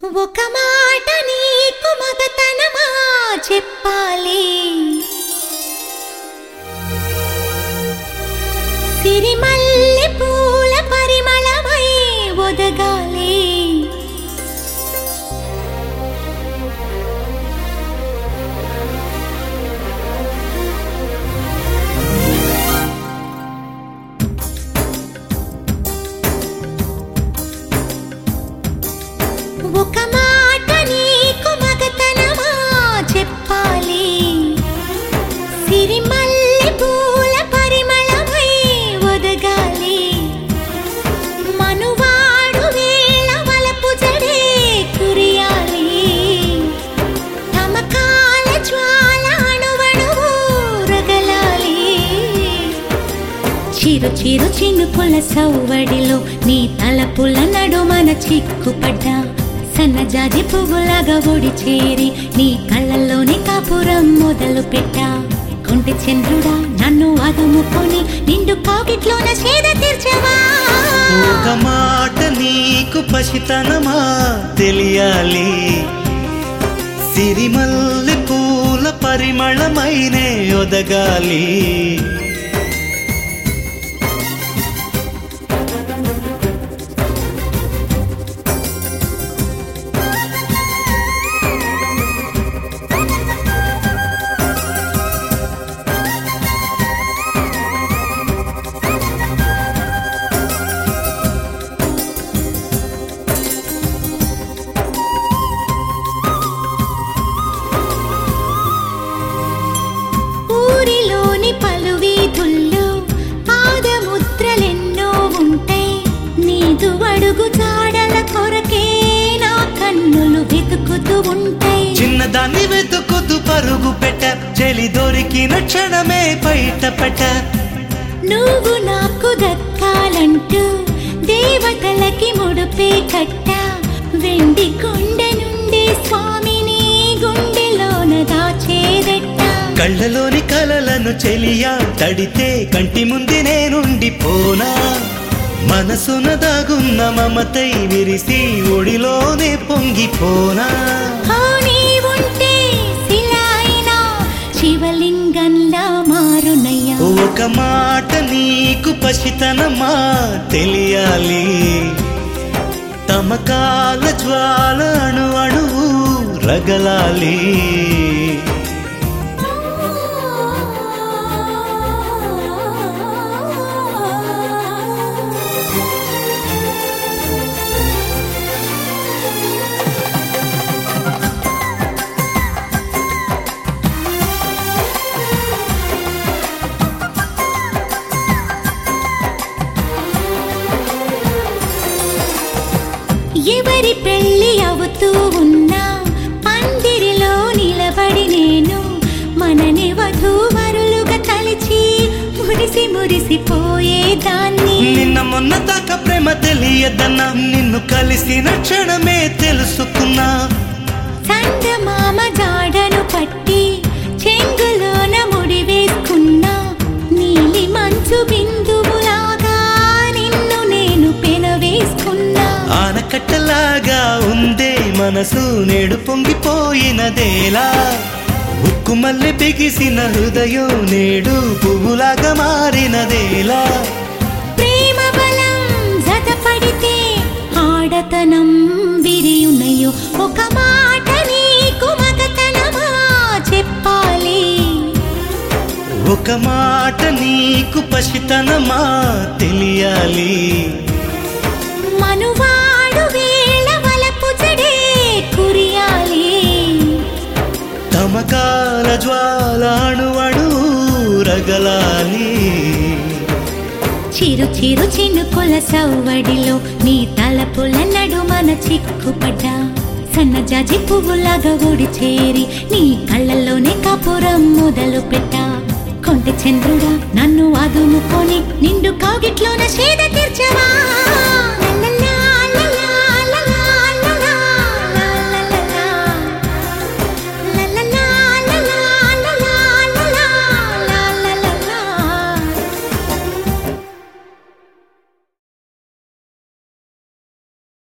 ఒక మాట నీకు మగతనమా చెప్పాలి సిరిమల్లె పూల పరిమళమై ఒదగాలి ఒక మాట నీకు మగతనమా చెప్పాలి సిరిమల్లె పూల పరిమళమై ఒదగాలి మనువాడు వేళ వలపు జడే కురియాలి తమకాల జ్వాల అణువణువు రగలాలి చిరు చిరు చినుకుల సౌవడిలో నీ తలపుల నడుమన చిక్కుపడ్డా సన్నజాజి పువ్వులాగా ఒడి చేరి నీ కళ్ళల్లోని కాపురం మొదలు పెట్టా కొంటి చంద్రుడా నన్ను అదుముకొని నిండు కాకిట్లోన చేద తీర్చవా ఒక మాట నీకు పసితనమా తెలియాలి సిరిమల్లె పూల పరిమళమైనే ఒదగాలి ఊరిలోని పలు వీధుల్లో పాదముద్రలెన్నో ఉంటాయి నీదు అడుగు జాడల కొరకే నా కన్నులు వెతుకుతూ ఉంటాయి చిన్నదాన్ని వెతుకుతూ పరుగు పెట్ట చెలి దొరికిన క్షణమే బయట పెట్ట నువ్వు నాకు దక్కాలంటూ దేవతలకి ముడుపే కట్ట వెండి కొండ నుండి స్వామిని గుండెలోన దాచేదెట్ట కళ్ళలోని కలలను చెలియా తడితే కంటి ముందు నేనుండి పోనా మనసున దాగున్న మమతై విరిసి ఒడిలోనే పొంగిపోనా ఆ నీవుంటే శిలాయినా శివలింగంలా మారునయ్యా ఒక మాట నీకు పసితనమా తెలియాలి తమకాల జ్వాల అణు అణువు రగలాలి ఎవరి పెళ్లి అవుతూ ఉన్నా పందిరిలో నిలబడి నేను మనని వధూవరులుగా తలిచి మురిసి మురిసిపోయేదాన్ని నిన్న మొన్న దాకా ప్రేమ తెలియదన్నా నిన్ను కలిసిన క్షణమే తెలుసుకున్నా చందమామ జాడను పట్టి చెంగులోన ముడి వేసుకున్నా నీలి మంచు బిందువులాగా నిన్ను నేను పెనవేసుకున్నా ఆనకట్టలాగా ఉందే మనసు నేడు పొంగిపోయినదేలా ఉక్కు మల్లె బిగిసిన హృదయం నేడు పువ్వులాగా మారినదేలా ప్రేమ బలం జతపడితే ఆడతనం విరియునయో ఒక మాట నీకు మగతనమా చెప్పాలి ఒక మాట నీకు పసితనమా తెలియాలి మనువాడు వేళ వలపు జడే కురియాలి తమకాల జ్వాల అణు అణు రగలాలి చిరు చిరు చినుకుల సవ్వడిలో నీ తలపుల నడుమన చిక్కుపడ్డా సన్నజాజి పువ్వులాగా ఒడి చేరి నీ కళ్ళల్లోనే కాపురం మొదలు పెట్టా కొంటి చంద్రుడా నన్ను అదుముకొని నిండు కాగిట్లోన చేద తీర్చవా